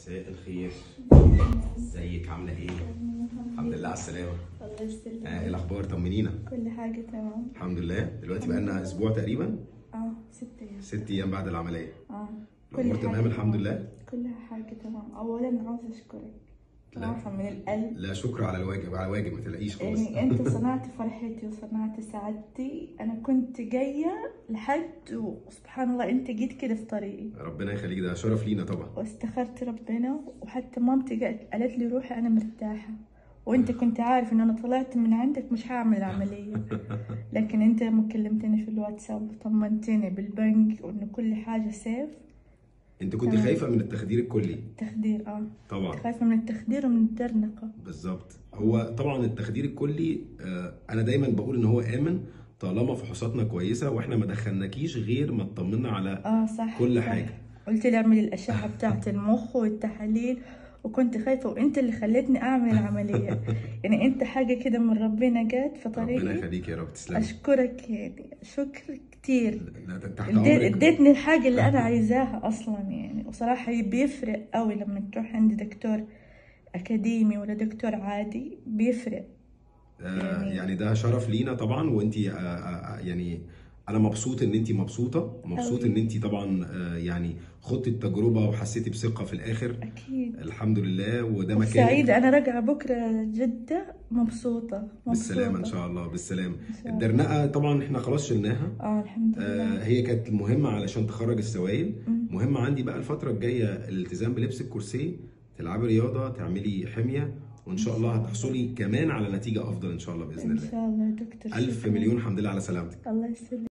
مساء الخير ازيك عامله ايه الحمد لله على السلامه الله يسلمك آه، ايه الاخبار طمنينا كل حاجة تمام الحمد لله دلوقتي بقى لنا اسبوع تقريبا اه ست ايام ست ايام بعد العمليه اه الامور تمام الحمد لله كلها حاجة تمام اولا عاوز اشكرك لا. صراحة من القلب لا شكر على الواجب على واجب ما تلاقيش خالص يعني انت صنعت فرحتي وصنعت سعادتي انا كنت جاية لحد وسبحان الله انت جيت كده في طريقي ربنا يخليك ده شرف لينا طبعا واستخرت ربنا وحتى مامتي قالت قالت لي روحي انا مرتاحة وانت كنت عارف ان انا طلعت من عندك مش هعمل العملية لكن انت لما كلمتني في الواتساب وطمنتني بالبنك وان كل حاجة سيف انت كنت تمام. خايفه من التخدير الكلي تخدير اه طبعا خايفة من التخدير ومن الدرنقة بالظبط هو طبعا التخدير الكلي آه، انا دايما بقول ان هو امن طالما فحوصاتنا كويسه واحنا ما دخلناكيش غير ما اطمنا على اه صح كل صح. حاجة. قلت لي اعملي الاشعة بتاعت المخ والتحاليل وكنت خايفة وانت اللي خليتني اعمل العملية يعني انت حاجة كده من ربنا جات في ربنا طريقي يخليك يا رب تسلمي اشكرك يعني شكر كتير لا ده تحت ادي- امرك اديتني الحاجة اللي أنا عايزاها أصلا يعني وصراحة بيفرق قوي لما تروح عند دكتور أكاديمي ولا دكتور عادي بيفرق آه، يعني ده شرف لينا طبعا وانت يعني انا مبسوط ان انت مبسوطه مبسوط أوي. ان انت طبعا آه، يعني خدتي التجربه وحسيتي بثقه في الاخر أكيد الحمد لله وده مكانك سعيدة أنا راجعة بكرة جدة مبسوطة مبسوطة بالسلامه ان شاء الله بالسلامه إن شاء الله. الدرنقه طبعا احنا خلاص شلناها اه الحمد آه، لله هي كانت مهمه علشان تخرج السوائل مم. مهم عندي بقى الفتره الجايه الالتزام بلبس الكرسي تلعبي رياضه تعملي حميه وان شاء الله هتحصلي كمان على نتيجه افضل ان شاء الله باذن إن الله شاء الله يا دكتور الف شكراً. مليون حمد لله على سلامتك الله يسلمك